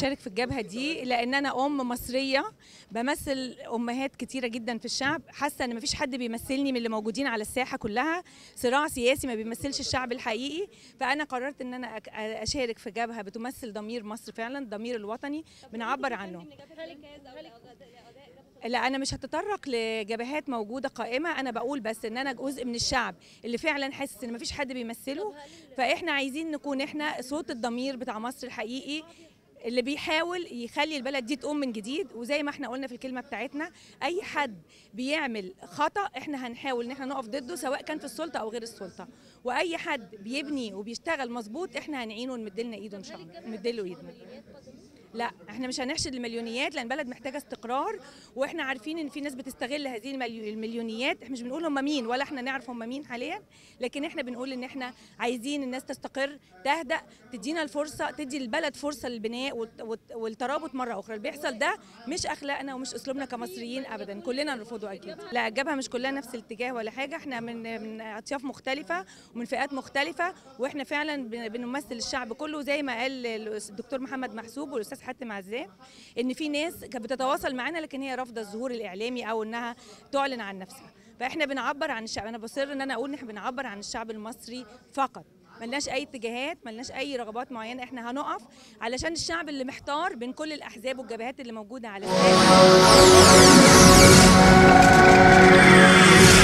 اشارك في الجبهه دي لان انا ام مصريه بمثل امهات كتيره جدا في الشعب حاسه ان مفيش حد بيمثلني من اللي موجودين على الساحه كلها صراع سياسي ما بيمثلش الشعب الحقيقي فانا قررت ان انا أك- اشارك في جبهه بتمثل ضمير مصر فعلا الضمير الوطني بنعبر عنه لا انا مش هتطرق لجبهات موجوده قائمه انا بقول بس ان انا جزء من الشعب اللي فعلا حاسس ان مفيش حد بيمثله فاحنا عايزين نكون احنا صوت الضمير بتاع مصر الحقيقي اللي بيحاول يخلي البلد دي تقوم من جديد وزي ما احنا قلنا في الكلمه بتاعتنا اي حد بيعمل خطا احنا هنحاول ان احنا نقف ضده سواء كان في السلطه او غير السلطه واي حد بيبني وبيشتغل مظبوط احنا هنعينه ونمد لنا ايده ان شاء الله نمد له ايدنا لا احنا مش هنحشد المليونيات لان البلد محتاجه استقرار واحنا عارفين ان في ناس بتستغل هذه المليو- المليونيات احنا مش بنقول هم مين ولا احنا نعرف هم مين حاليا لكن احنا بنقول ان احنا عايزين الناس تستقر تهدأ تدينا الفرصه تدي البلد فرصه للبناء والت- والت- والترابط مره اخرى اللي بيحصل ده مش اخلاقنا ومش اسلوبنا كمصريين ابدا كلنا نرفضه اكيد لا الجبهه مش كلها نفس الاتجاه ولا حاجه احنا من من اطياف مختلفه ومن فئات مختلفه واحنا فعلا بن- بنمثل الشعب كله زي ما قال الدكتور محمد محسوب والاستاذ حاتم عزام ان في ناس كانت بتتواصل معانا لكن هي رافضه الظهور الاعلامي او انها تعلن عن نفسها فاحنا بنعبر عن الشعب انا بصر ان انا اقول ان احنا بنعبر عن الشعب المصري فقط ملناش اي اتجاهات ملناش اي رغبات معينه احنا هنقف علشان الشعب اللي محتار بين كل الاحزاب والجبهات اللي موجوده على الساحه